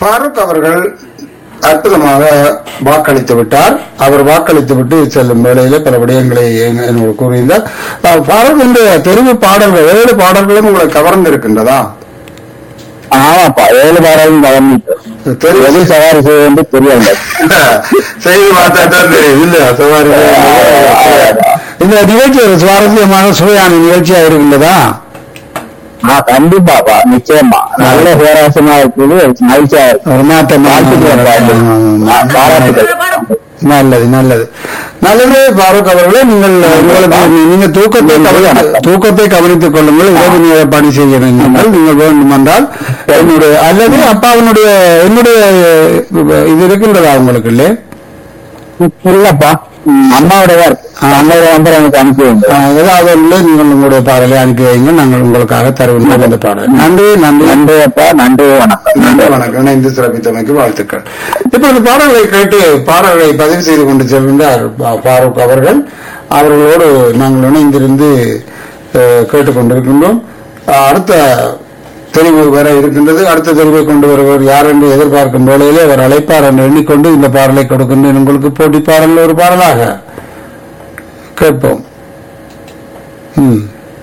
ஃபாரூக் அவர்கள் அற்புதமாக வாக்களித்து விட்டார் அவர் வாக்களித்து விட்டு செல்லும் வேளையில பல விடயங்களை எங்க- என்னோடு கூறியிருந்தார் அஹ், ஃபாரூக் இந்த தெரிவு பாடல்கள் ஏழு பாடல்களும் உங்களை கவர்ந்திருக்கின்றதா ஆமாப்பா ஏழு வாரம் கவர்னிட்டு தெரிவு வெளி சவாரி செய்ய வந்து தெரியல செய்து பார்த்தா தான் தெரியும் இல்ல சவாரி இந்த நிகழ்ச்சி ஒரு சுவாரஸ்யமான சுவையான நிகழ்ச்சியா இருக்கின்றதா ஆ கண்டிப்பாப்பா நிச்சயமா நல்ல சுவாரஸ்யமா இருக்குது மகிழ்ச்சியா இருக்கு ஒரு மாற்றம் ஆ, பாராட்டுகள் நல்லது நல்லது நல்லது பாரூக் அவர்களே நீங்கள் உங்களுக்கு நீங்க தூக்கத்தை கவனி- தூக்கத்தை கவனித்துக் கொள்ளுங்கள் இரவு நேர பணி செய்ய நீங்கள் நீங்கள் வேண்டுமென்றால் என்னுடைய அல்லது அப்பாவினுடைய என்னுடைய இது இருக்கின்றதா உங்களுக்கு இல்லையே இல்லப்பா ம், அம்மாவுடைய இருக்கு அம்மாவுடைய நம்பர் எனக்கு அனுப்பி வைங்க ஆஹ் ஏதாவது ஒன்றில் நீங்கள் உங்களுடைய பாடலை அனுப்பி வைங்க நாங்கள் உங்களுக்காக தருவோம் அந்த பாடல் நன்றி நன்றி நன்றி அப்பா நன்றி வணக்கம் நன்றி வணக்கம் இணைந்து சிறப்பித்தமைக்கு வாழ்த்துக்கள் இப்ப இந்த பாடல்களை கேட்டு பாடல்களை பதிவு செய்து கொண்டு செல்கின்றார் பா- ஃபாரூக் அவர்கள் அவர்களோடு நாங்கள் இணைந்திருந்து அஹ், கேட்டுக்கொண்டிருக்கின்றோம் அஹ், அடுத்த தெரிவு வர இருக்கின்றது அடுத்த தெரிவை கொண்டு வருவர் யார் என்று எதிர்பார்க்கும் வேளையிலே அவர் அழைப்பார் என்று எண்ணிக்கொண்டு இந்த பாடலை கொடுக்கின்றேன் உங்களுக்கு போட்டி பாடல் ஒரு பாடலாக கேட்போம் ம்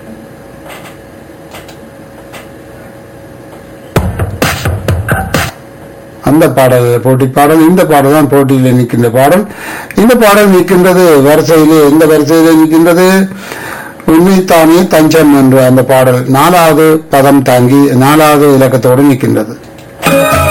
அந்த பாடல் போட்டி பாடல் இந்த பாடல் தான் போட்டியில் நிற்கின்ற பாடல் இந்த பாடல் நிற்கின்றது வரிசையிலே எந்த வரிசையிலே நிற்கின்றது உண்மைத்தானே தஞ்சம் என்ற அந்த பாடல் நாலாவது பதம் தாங்கி நாலாவது இலக்கத்தோடு நிற்கின்றது